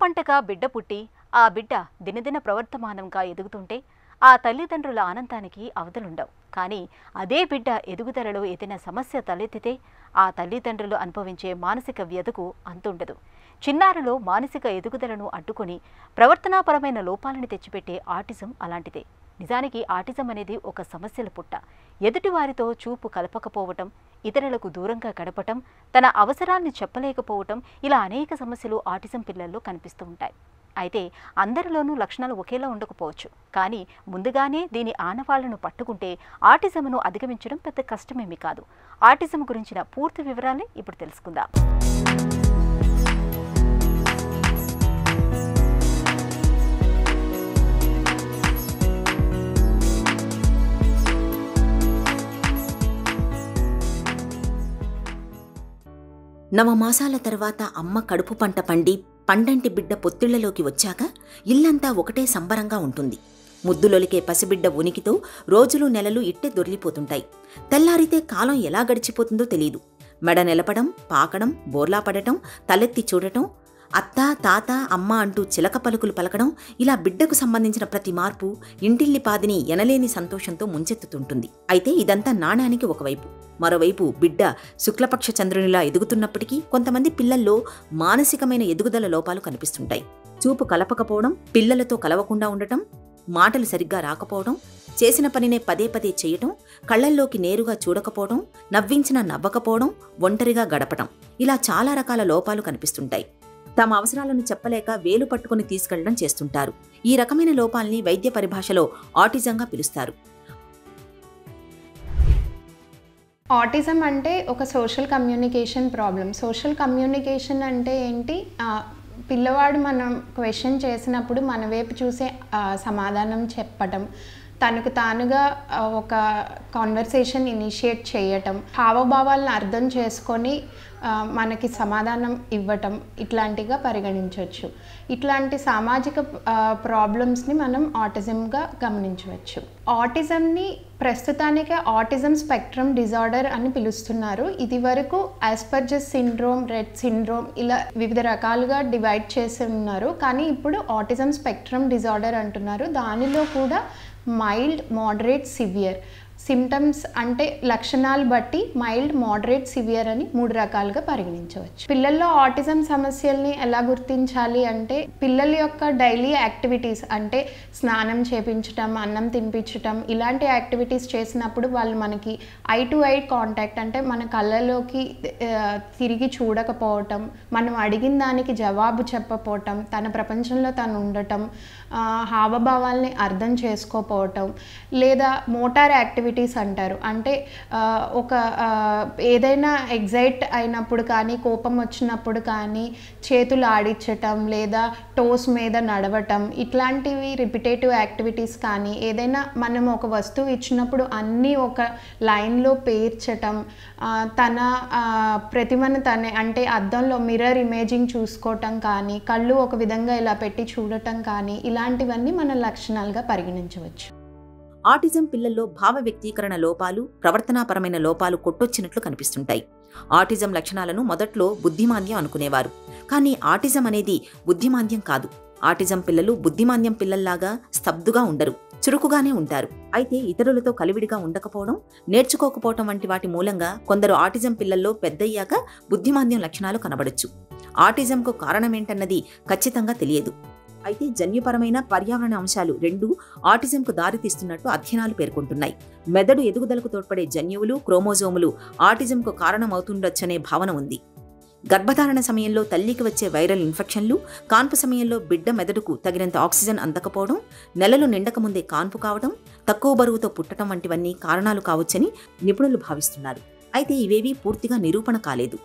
పంటగా బిడ్డ పుట్టి ఆ బిడ్డ దినదిన ప్రవర్తమానంగా ఎదుగుతుంటే ఆ తల్లిదండ్రుల ఆనందానికి అవధులుండవు కానీ అదే బిడ్డ ఎదుగుదలలో ఏదైనా సమస్య తలెత్తితే ఆ తల్లిదండ్రులు అనుభవించే మానసిక వ్యధకు అంతుండదు చిన్నారులో మానసిక ఎదుగుదలను అడ్డుకొని ప్రవర్తనాపరమైన లోపాలను తెచ్చిపెట్టే ఆటిజం అలాంటిదే నిజానికి ఆటిజం అనేది ఒక సమస్యల పుట్ట ఎదుటివారితో చూపు కలపకపోవటం ఇతరులకు దూరంగా గడపటం తన అవసరాల్ని చెప్పలేకపోవటం ఇలా అనేక సమస్యలు ఆటిజం పిల్లల్లో కనిపిస్తూ ఉంటాయి అయితే అందరిలోనూ లక్షణాలు ఒకేలా ఉండకపోవచ్చు కానీ ముందుగానే దీని ఆనవాళ్లను పట్టుకుంటే ఆటిజంను అధిగమించడం పెద్ద కష్టమేమీ కాదు ఆటిజం గురించిన పూర్తి వివరాల్ని ఇప్పుడు తెలుసుకుందాం నవమాసాల తర్వాత అమ్మ కడుపు పంట పండి పండంటి బిడ్డ పొత్తిళ్లలోకి వచ్చాక ఇల్లంతా ఒకటే సంబరంగా ఉంటుంది ముద్దులొలికే పసిబిడ్డ ఉనికితో రోజులు నెలలు ఇట్టే దొర్లిపోతుంటాయి తెల్లారితే కాలం ఎలా గడిచిపోతుందో తెలియదు మెడ నిలపడం పాకడం బోర్లా పడటం తలెత్తి చూడటం అత్త తాత అమ్మ అంటూ చిలక పలుకులు పలకడం ఇలా బిడ్డకు సంబంధించిన ప్రతి మార్పు ఇంటిల్లి పాదిని ఎనలేని సంతోషంతో ముంచెత్తుతుంటుంది అయితే ఇదంతా నాణానికి ఒకవైపు మరోవైపు బిడ్డ శుక్లపక్ష చంద్రునిలా ఎదుగుతున్నప్పటికీ కొంతమంది పిల్లల్లో మానసికమైన ఎదుగుదల లోపాలు కనిపిస్తుంటాయి చూపు కలపకపోవడం పిల్లలతో కలవకుండా ఉండటం మాటలు సరిగ్గా రాకపోవడం చేసిన పనినే పదే పదే చేయటం కళ్ళల్లోకి నేరుగా చూడకపోవడం నవ్వించినా నవ్వకపోవడం ఒంటరిగా గడపటం ఇలా చాలా రకాల లోపాలు కనిపిస్తుంటాయి తమ అవసరాలను చెప్పలేక వేలు పట్టుకుని తీసుకెళ్లడం చేస్తుంటారు ఈ రకమైన లోపాల్ని వైద్య పరిభాషలో ఆటిజంగా పిలుస్తారు ఆటిజం అంటే ఒక social communication problem social communication అంటే ఏంటి ఆ, పిల్లవాడు మనం క్వశ్చన్ చేసినప్పుడు మన వైపు చూసే ఆ, సమాధానం చెప్పటం తనకు తానుగా ఆ, ఒక కాన్వర్సేషన్ ఇనిషియేట్ చేయటం హావభావాలను అర్థం చేసుకొని ఆ, మనకి సమాధానం ఇవ్వటం ఇట్లాంటిగా పరిగణించవచ్చు ఇట్లాంటి సామాజిక ప్రాబ్లమ్స్ని మనం ఆటిజంగా గమనించవచ్చు ఆటిజంని ప్రస్తుతానికి ఆటిజం స్పెక్ట్రమ్ డిజార్డర్ అని పిలుస్తున్నారు ఇది వరకు ఆస్పర్జస్ సిండ్రోమ్ రెడ్ సిండ్రోమ్ ఇలా వివిధ రకాలుగా డివైడ్ చేసి ఉన్నారు కానీ ఇప్పుడు ఆటిజం స్పెక్ట్రమ్ డిజార్డర్ అంటున్నారు దానిలో కూడా మైల్డ్ మోడరేట్ సివియర్ సిమ్టమ్స్ అంటే లక్షణాలు బట్టి మైల్డ్ మోడరేట్ సివియర్ అని మూడు రకాలుగా పరిగణించవచ్చు పిల్లల్లో ఆటిజం సమస్యల్ని ఎలా గుర్తించాలి అంటే పిల్లల యొక్క డైలీ యాక్టివిటీస్ అంటే స్నానం చేపించటం అన్నం తినిపించటం ఇలాంటి యాక్టివిటీస్ చేసినప్పుడు వాళ్ళు మనకి ఐ టు ఐ కాంటాక్ట్ అంటే మన కళ్ళలోకి ఆ, తిరిగి చూడకపోవటం మనం అడిగిన దానికి జవాబు చెప్పపోవటం తన ప్రపంచంలో తను ఉండటం ఆ, హావభావాల్ని అర్థం చేసుకోపోవటం లేదా మోటార్ యాక్టివిటీస్ అంటారు అంటే ఆ, ఒక ఆ, ఏదైనా ఎగ్జైట్ అయినప్పుడు కానీ కోపం వచ్చినప్పుడు కానీ చేతులు ఆడించటం లేదా టోస్ మీద నడవటం ఇట్లాంటివి రిపిటేటివ్ యాక్టివిటీస్ కానీ ఏదైనా మనం ఒక వస్తువు ఇచ్చినప్పుడు అన్నీ ఒక లైన్లో పేర్చటం ఆ, తన ఆ, ప్రతిమను తనే అంటే అద్దంలో మిర్రర్ ఇమేజింగ్ చూసుకోవటం కానీ కళ్ళు ఒక విధంగా ఇలా పెట్టి చూడటం కానీ ఇలాంటివన్నీ మన లక్షణాలుగా పరిగణించవచ్చు ఆటిజం పిల్లల్లో భావ వ్యక్తీకరణ లోపాలు ప్రవర్తనాపరమైన లోపాలు కొట్టొచ్చినట్లు కనిపిస్తుంటాయి ఆటిజం లక్షణాలను మొదట్లో బుద్ధిమాంద్యం అనుకునేవారు కానీ ఆటిజం అనేది బుద్ధిమాంద్యం కాదు ఆటిజం పిల్లలు బుద్ధిమాంద్యం పిల్లల్లాగా స్తబ్దుగా ఉండరు చురుకుగానే ఉంటారు అయితే ఇతరులతో కలివిడిగా ఉండకపోవడం నేర్చుకోకపోవటం వంటి వాటి మూలంగా కొందరు ఆటిజం పిల్లల్లో పెద్దయ్యాక బుద్ధిమాంద్యం లక్షణాలు కనబడొచ్చు ఆటిజంకు కారణమేంటన్నది ఖచ్చితంగా తెలియదు అయితే జన్యుపరమైన పర్యావరణ అంశాలు రెండు ఆటిజంకు దారితీస్తున్నట్టు అధ్యయనాలు పేర్కొంటున్నాయి మెదడు ఎదుగుదలకు తోడ్పడే జన్యువులు క్రోమోజోములు ఆటిజంకు కారణమవుతుండొచ్చనే భావన ఉంది గర్భధారణ సమయంలో తల్లికి వచ్చే వైరల్ ఇన్ఫెక్షన్లు కాన్పు సమయంలో బిడ్డ మెదడుకు తగినంత ఆక్సిజన్ అందకపోవడం నెలలు నిండకముందే కాన్పు కావడం తక్కువ బరువుతో పుట్టడం వంటివన్నీ కారణాలు కావచ్చని నిపుణులు భావిస్తున్నారు అయితే ఇవేవీ పూర్తిగా నిరూపణ కాలేదు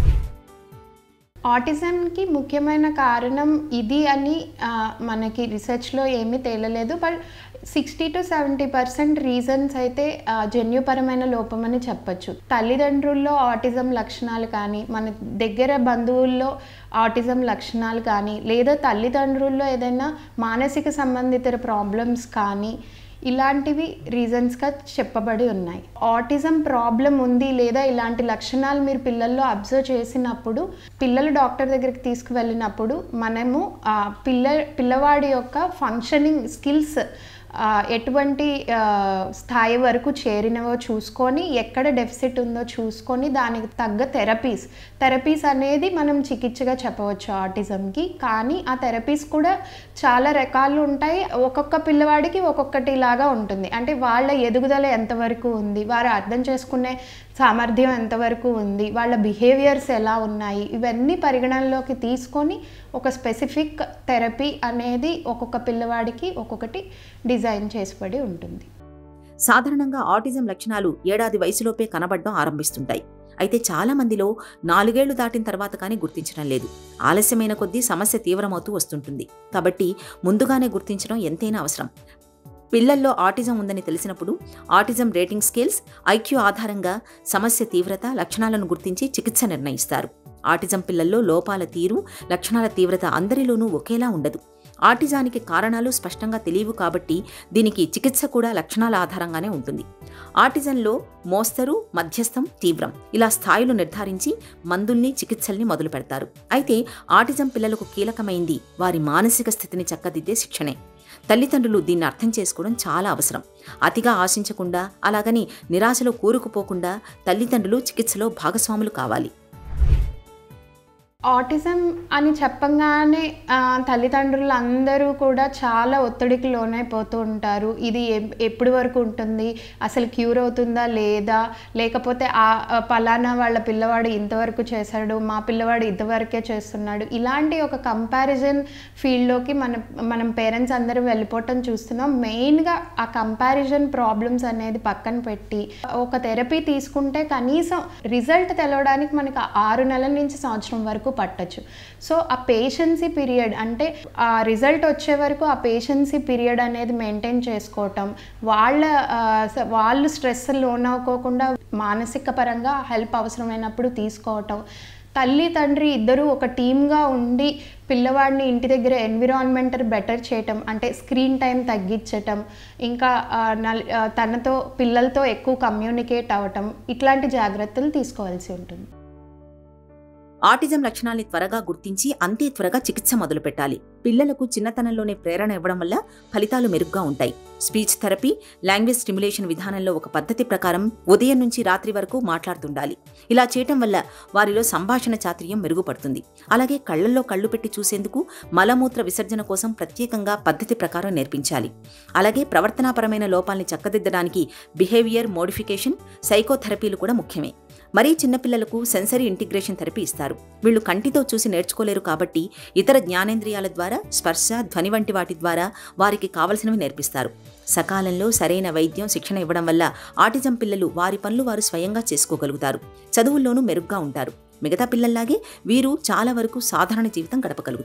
ఆటిజంకి ముఖ్యమైన కారణం ఇది అని ఆ, మనకి రీసెర్చ్లో ఏమీ తేలలేదు but sixty to seventy percent reasons అయితే ఆ, జన్యుపరమైన లోపమని చెప్పొచ్చు తల్లిదండ్రుల్లో ఆటిజం లక్షణాలు కానీ మన దగ్గర బంధువుల్లో ఆటిజం లక్షణాలు కానీ లేదా తల్లిదండ్రుల్లో ఏదైనా మానసిక సంబంధిత ప్రాబ్లమ్స్ కానీ ఇలాంటివి రీజన్స్గా చెప్పబడి ఉన్నాయి ఆటిజం ప్రాబ్లం ఉంది లేదా ఇలాంటి లక్షణాలు మీరు పిల్లల్లో అబ్జర్వ్ చేసినప్పుడు పిల్లలు డాక్టర్ దగ్గరికి తీసుకువెళ్ళినప్పుడు మనము ఆ పిల్ల పిల్లవాడి యొక్క ఫంక్షనింగ్ స్కిల్స్ ఆ, ఎటువంటి ఆ, స్థాయి వరకు చేరినవో చూసుకొని ఎక్కడ డెఫిసిట్ ఉందో చూసుకొని దానికి తగ్గ థెరపీస్ థెరపీస్ అనేది మనం చికిత్సగా చెప్పవచ్చు ఆటిజంకి కానీ ఆ థెరపీస్ కూడా చాలా రకాలు ఉంటాయి ఒక్కొక్క పిల్లవాడికి ఒక్కొక్కటి లాగా ఉంటుంది అంటే వాళ్ళ ఎదుగుదల ఎంతవరకు ఉంది వారు అర్థం చేసుకునే సామర్థ్యం ఎంతవరకు ఉంది వాళ్ళ బిహేవియర్స్ ఎలా ఉన్నాయి ఇవన్నీ పరిగణనలోకి తీసుకొని ఒక స్పెసిఫిక్ థెరపీ అనేది ఒక్కొక్క పిల్లవాడికి ఒక్కొక్కటి డిజైన్ చేసిపడి ఉంటుంది సాధారణంగా ఆటిజం లక్షణాలు ఏడాది వయసులోపే కనబడడం ఆరంభిస్తుంటాయి అయితే చాలా మందిలో నాలుగేళ్లు దాటిన తర్వాత కానీ గుర్తించడం లేదు ఆలస్యమైన కొద్దీ సమస్య తీవ్రమవుతూ వస్తుంటుంది కాబట్టి ముందుగానే గుర్తించడం ఎంతైనా అవసరం పిల్లల్లో ఆటిజం ఉందని తెలిసినప్పుడు ఆటిజం రేటింగ్ స్కేల్స్ ఐక్యూ ఆధారంగా సమస్య తీవ్రత లక్షణాలను గుర్తించి చికిత్స నిర్ణయిస్తారు ఆటిజం పిల్లల్లో లోపాల తీరు లక్షణాల తీవ్రత అందరిలోనూ ఒకేలా ఉండదు ఆటిజానికి కారణాలు స్పష్టంగా తెలియవు కాబట్టి దీనికి చికిత్స కూడా లక్షణాల ఆధారంగానే ఉంటుంది ఆటిజంలో మోస్తరు మధ్యస్థం తీవ్రం ఇలా స్థాయిలు నిర్ధారించి మందుల్ని చికిత్సల్ని మొదలు పెడతారు అయితే ఆటిజం పిల్లలకు కీలకమైంది వారి మానసిక స్థితిని చక్కదిద్దే శిక్షణే తల్లిదండ్రులు దీన్ని అర్థం చేసుకోవడం చాలా అవసరం అతిగా ఆశించకుండా అలాగని నిరాశలో కూరుకుపోకుండా తల్లిదండ్రులు చికిత్సలో భాగస్వాములు కావాలి ఆటిజం అని చెప్పంగానే ఆ, తల్లిదండ్రులు అందరూ కూడా చాలా ఒత్తిడికి లోనైపోతూ ఉంటారు ఇది ఎప్- ఎప్పటి వరకు ఉంటుంది అసలు క్యూర్ అవుతుందా లేదా లేకపోతే ఆ ఆ పలానా వాళ్ళ పిల్లవాడు ఇంతవరకు చేశాడు మా పిల్లవాడు ఇంతవరకే చేస్తున్నాడు ఇలాంటి ఒక కంపారిజన్ ఫీల్డ్లోకి మన మనం పేరెంట్స్ అందరూ వెళ్ళిపోవటం చూస్తున్నాం మెయిన్గా ఆ కంపారిజన్ ప్రాబ్లమ్స్ అనేది పక్కన పెట్టి ఒక థెరపీ తీసుకుంటే కనీసం రిజల్ట్ తెలవడానికి మనకి ఆరు నెలల నుంచి సంవత్సరం వరకు పట్టచ్చు సో ఆ పేషెన్సీ పీరియడ్ అంటే ఆ రిజల్ట్ వచ్చే వరకు ఆ పేషెన్సీ పీరియడ్ అనేది మెయింటైన్ చేసుకోవటం వాళ్ళ ఆ, స- వాళ్ళు స్ట్రెస్ లోన్ అవ్వకోకుండా మానసిక పరంగా హెల్ప్ అవసరమైనప్పుడు తీసుకోవటం తల్లి తండ్రి ఇద్దరు ఒక టీమ్గా ఉండి పిల్లవాడిని ఇంటి దగ్గర ఎన్విరాన్మెంట్ బెటర్ చేయటం అంటే స్క్రీన్ టైం తగ్గించటం ఇంకా ఆ, నల్- ఆ, తనతో పిల్లలతో ఎక్కువ కమ్యూనికేట్ అవ్వటం ఇట్లాంటి జాగ్రత్తలు తీసుకోవాల్సి ఉంటుంది ఆటిజం లక్షణాల్ని త్వరగా గుర్తించి అంతే త్వరగా చికిత్స మొదలుపెట్టాలి పిల్లలకు చిన్నతనంలోనే ప్రేరణ ఇవ్వడం వల్ల ఫలితాలు మెరుగ్గా ఉంటాయి స్పీచ్ థెరపీ లాంగ్వేజ్ స్టిమ్యులేషన్ విధానంలో ఒక పద్ధతి ప్రకారం ఉదయం నుంచి రాత్రి వరకు మాట్లాడుతుండాలి ఇలా చేయటం వల్ల వారిలో సంభాషణ చాతుర్యం మెరుగుపడుతుంది అలాగే కళ్ళల్లో కళ్ళు పెట్టి చూసేందుకు మలమూత్ర విసర్జన కోసం ప్రత్యేకంగా పద్ధతి ప్రకారం నేర్పించాలి అలాగే ప్రవర్తనాపరమైన లోపాల్ని చక్కదిద్దడానికి బిహేవియర్ మోడిఫికేషన్ సైకోథెరపీలు కూడా ముఖ్యమే మరీ చిన్నపిల్లలకు సెన్సరీ ఇంటిగ్రేషన్ థెరపీ ఇస్తారు వీళ్ళు కంటితో చూసి నేర్చుకోలేరు కాబట్టి ఇతర జ్ఞానేంద్రియాల ద్వారా స్పర్శ ధ్వని వంటి వాటి ద్వారా వారికి కావలసినవి నేర్పిస్తారు సకాలంలో సరైన వైద్యం శిక్షణ ఇవ్వడం వల్ల ఆటిజం పిల్లలు వారి పనులు వారు స్వయంగా చేసుకోగలుగుతారు చదువుల్లోనూ మెరుగ్గా ఉంటారు మిగతా పిల్లల్లాగే వీరు చాలా వరకు సాధారణ జీవితం గడపగలుగుతారు